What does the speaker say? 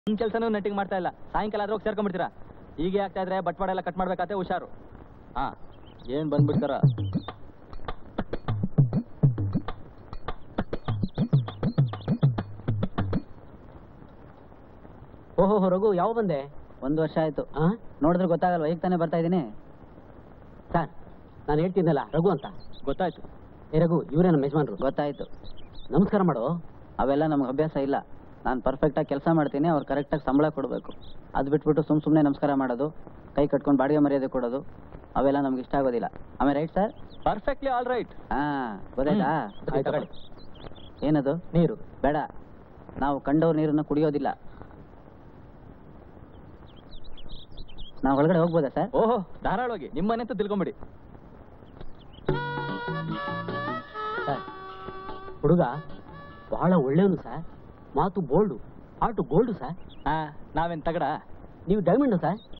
ನಿಮ್ ಕೆಲಸನೂ ನೆಟ್ಟಿಂಗ್ ಮಾಡ್ತಾ ಇಲ್ಲ ಸಾಯಂಕಾಲ ಆದ್ರೆ ಹೋಗಿ ಸೇರ್ಕೊಂಡ್ಬಿಡ್ತೀರಾ ಹೀಗೆ ಆಗ್ತಾ ಇದ್ರೆ ಬಟ್ವಾಡ ಎಲ್ಲ ಕಟ್ ಮಾಡ್ಬೇಕಾತೆ ಹುಷಾರು ಹಾ ಏನ್ ಬಂದ್ಬಿಡ್ತಾರ ಓಹೋ ರಘು ಯಾವ ಬಂದೆ ಒಂದು ವರ್ಷ ಆಯ್ತು ಆ ನೋಡಿದ್ರೆ ಗೊತ್ತಾಗಲ್ವಾ ಈಗ ತಾನೇ ಬರ್ತಾ ಇದ್ದೀನಿ ಸರ್ ನಾನು ಹೇಳ್ತಿದ್ದಲ್ಲ ರಘು ಅಂತ ಗೊತ್ತಾಯ್ತು ಏ ರಘು ಇವರೇ ನಮ್ಮ ಯಜಮಾನ್ರು ಗೊತ್ತಾಯ್ತು ನಮಸ್ಕಾರ ಮಾಡು ಅವೆಲ್ಲ ನಮ್ಗೆ ಅಭ್ಯಾಸ ಇಲ್ಲ ನಾನು ಪರ್ಫೆಕ್ಟಾಗಿ ಕೆಲಸ ಮಾಡ್ತೀನಿ ಅವ್ರು ಕರೆಕ್ಟಾಗಿ ಸಂಬಳ ಕೊಡಬೇಕು ಅದು ಬಿಟ್ಬಿಟ್ಟು ಸುಮ್ ಸುಮ್ಮನೆ ನಮಸ್ಕಾರ ಮಾಡೋದು ಕೈ ಕಟ್ಕೊಂಡು ಬಾಡಿಗೆ ಮರ್ಯಾದೆ ಕೊಡೋದು ಅವೆಲ್ಲ ನಮ್ಗೆ ಇಷ್ಟ ಆಗೋದಿಲ್ಲ ಆಮೇಲೆ right sir perfectly all right ಹಾಂ ಗೊತ್ತಾಯ್ತಾ ಹ್ಮ್. ಆಯ್ತು, ತಗೊಳ್ಳಿ. ಏನದು ನೀರು ಬೇಡ ನಾವು ಕಂಡವ್ರ ನೀರನ್ನು ಕುಡಿಯೋದಿಲ್ಲ ನಾವು ಒಳಗಡೆ ಹೋಗ್ಬೋದಾ ಸರ್ ಓಹೋ ಧಾರಾಳವಾಗಿ ನಿಮ್ಮನೆ ಅಂತ ತಿಳ್ಕೊಂಬಿಡಿ ಸರ್ ಹುಡುಗ ಬಹಳ ಒಳ್ಳೆಯವನು ಸರ್ ಮಾತು ಬೋಲ್ಡು ಆಟು ಗೋಲ್ಡು ಸರ್ ಹಾ ನಾವೇನ್ ತಗಡ ನೀವು ಡೈಮಂಡು ಸರ್